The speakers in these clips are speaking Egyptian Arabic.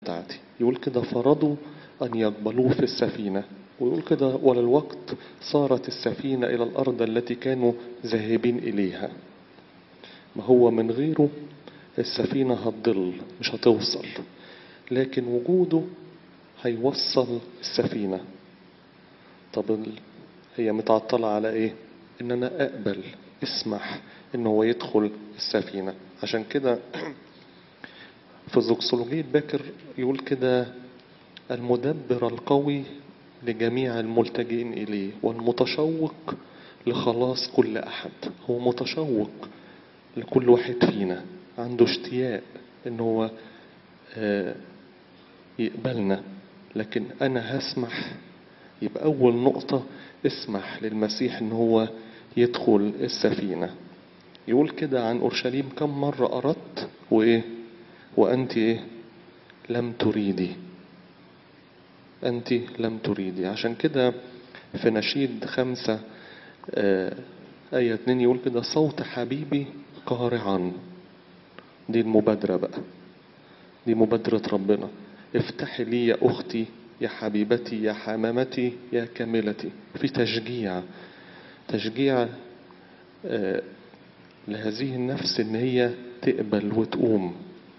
بتاعتي يقول كده فرضوا أن يقبلوه في السفينة ويقول كده وللوقت صارت السفينة إلى الأرض التي كانوا ذاهبين إليها ما هو من غيره السفينة هتضل مش هتوصل لكن وجوده هيوصل السفينة طب ال- هي متعطلة على ايه ان انا اقبل اسمح ان هو يدخل السفينة عشان كده في زوكسولوجية باكر يقول كده المدبر القوي لجميع الملتجئين إليه والمتشوق لخلاص كل أحد هو متشوق لكل واحد فينا عنده اشتياق ان هو آه، يقبلنا لكن انا هسمح يبقى اول نقطة اسمح للمسيح ان هو يدخل السفينة يقول كده عن اورشليم كم مرة اردت وايه وانت ايه لم تريدي انت لم تريدي عشان كده في نشيد خمسة آه، آية اتنين يقول كده صوت حبيبي قارعا دي المبادرة بقى دي مبادرة ربنا افتحي لي يا أختي يا حبيبتي يا حمامتي يا كاملتي في تشجيع تشجيع آه، لهذه النفس ان هي تقبل وتقوم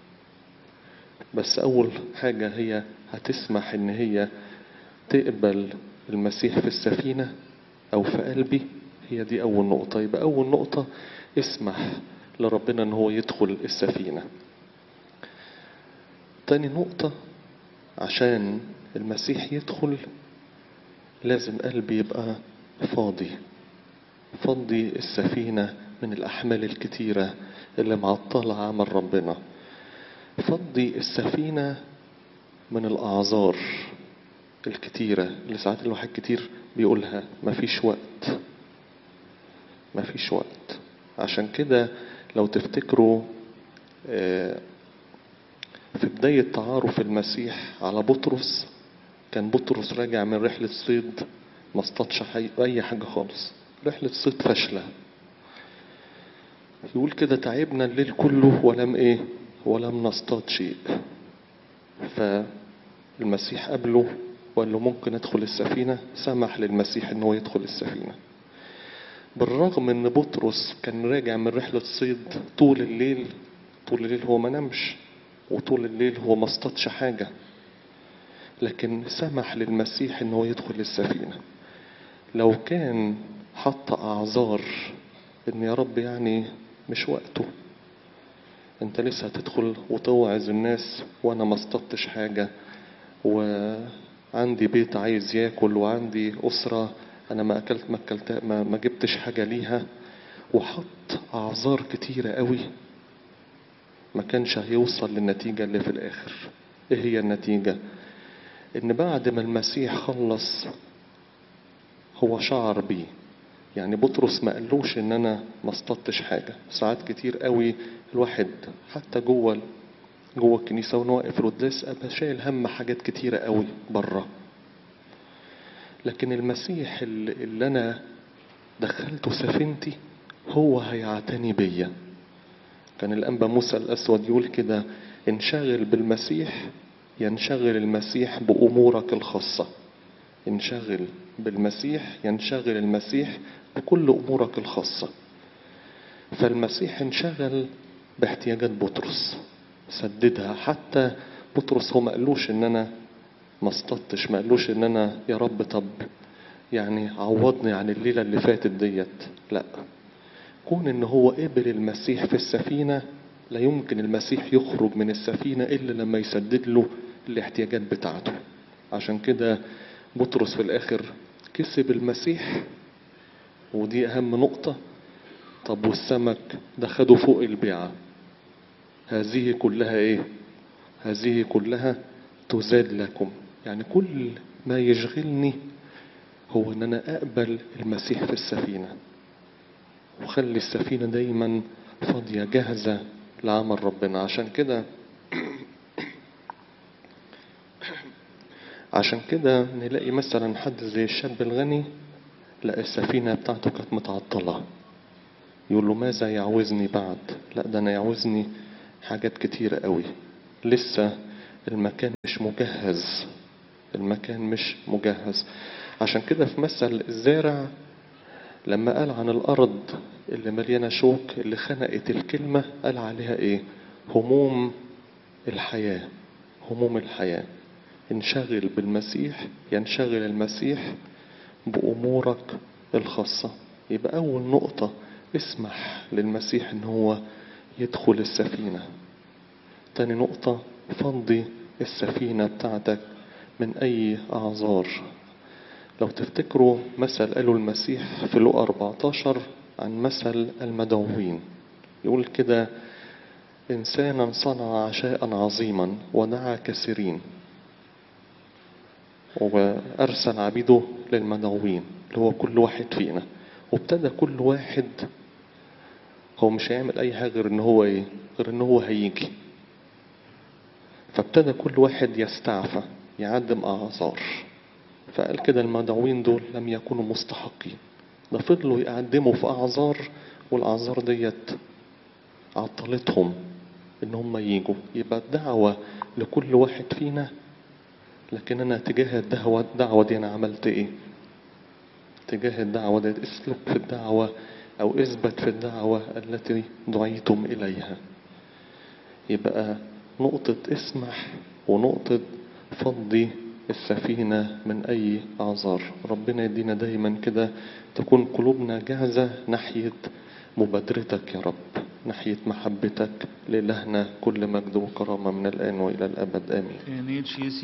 بس اول حاجة هي هتسمح ان هي تقبل المسيح في السفينة او في قلبي هي دي اول نقطة يبقى اول نقطة اسمح لربنا ان هو يدخل السفينة تاني نقطة عشان المسيح يدخل لازم قلبي يبقى فاضي فضي السفينة من الأحمال الكتيرة اللي معطلة عمل ربنا فضي السفينة من الأعذار الكتيرة اللي ساعات الواحد كتير بيقولها مفيش وقت مفيش وقت عشان كده لو تفتكروا آه، في بداية تعارف المسيح على بطرس كان بطرس راجع من رحلة صيد ما اصطادش حي- أي حاجة خالص رحلة صيد فاشلة يقول كده تعبنا الليل كله ولم ايه ولم نصطاد شيء فالمسيح قابله وقال له ممكن ادخل السفينة سمح للمسيح ان هو يدخل السفينة بالرغم ان بطرس كان راجع من رحلة صيد طول الليل طول الليل هو ما نامش وطول الليل هو ما اصطادش حاجة لكن سمح للمسيح ان هو يدخل السفينة لو كان حط اعذار ان يا رب يعني مش وقته انت لسه هتدخل وتوعظ الناس وانا ما اصطدتش حاجة وعندي بيت عايز ياكل وعندي اسرة انا ما اكلت ما اكلت ما, ما جبتش حاجة ليها وحط اعذار كتيرة قوي ما كانش هيوصل للنتيجة اللي في الاخر ايه هي النتيجة ان بعد ما المسيح خلص هو شعر بيه يعني بطرس ما قالوش ان انا ما اصطدتش حاجه ساعات كتير قوي الواحد حتى جوه جوه الكنيسه وانا واقف القداس ابقى شايل هم حاجات كتيره قوي بره لكن المسيح اللي اللي انا دخلته سفينتي هو هيعتني بيا كان الانبا موسى الاسود يقول كده انشغل بالمسيح ينشغل المسيح بامورك الخاصه انشغل بالمسيح ينشغل المسيح بكل امورك الخاصه فالمسيح انشغل باحتياجات بطرس سددها حتى بطرس هو ما قالوش ان انا ما اصطدتش ما قالوش ان انا يا رب طب يعني عوضني عن الليله اللي فاتت ديت لا كون ان هو قبل المسيح في السفينه لا يمكن المسيح يخرج من السفينه الا لما يسدد له الاحتياجات بتاعته عشان كده بطرس في الاخر كسب المسيح ودي اهم نقطه طب والسمك ده خده فوق البيعه هذه كلها ايه هذه كلها تزاد لكم يعني كل ما يشغلني هو ان انا اقبل المسيح في السفينه وخلي السفينه دايما فاضيه جاهزه لعمل ربنا عشان كده عشان كده نلاقي مثلا حد زي الشاب الغني لا السفينة بتاعته كانت متعطلة يقول له ماذا يعوزني بعد لا ده انا يعوزني حاجات كتيرة قوي لسه المكان مش مجهز المكان مش مجهز عشان كده في مثل الزارع لما قال عن الأرض اللي مليانة شوك اللي خنقت الكلمة قال عليها إيه هموم الحياة هموم الحياة انشغل بالمسيح ينشغل المسيح بأمورك الخاصة يبقى أول نقطة اسمح للمسيح إن هو يدخل السفينة تاني نقطة فضي السفينة بتاعتك من أي أعذار لو تفتكروا مثل قاله المسيح في لقا 14 عن مثل المدعوين يقول كده إنسانا صنع عشاء عظيما ودعا كثيرين وأرسل عبيده للمدعوين اللي هو كل واحد فينا وابتدى كل واحد هو مش هيعمل أي حاجة غير إن هو إيه غير إن هو هيجي فابتدى كل واحد يستعفى يعدم أعذار فقال كده المدعوين دول لم يكونوا مستحقين ده فضلوا يقدموا في أعذار والأعذار ديت عطلتهم إن هم يجوا يبقى الدعوة لكل واحد فينا لكن أنا تجاه الدعوة الدعوة دي أنا عملت إيه؟ تجاه الدعوة دي اسلك في الدعوة أو اثبت في الدعوة التي دعيتم إليها يبقى نقطة اسمح ونقطة فضي السفينة من أي أعذار ربنا يدينا دايما كده تكون قلوبنا جاهزة ناحية مبادرتك يا رب ناحية محبتك لإلهنا كل مجد وكرامة من الآن وإلى الأبد آمين En HCC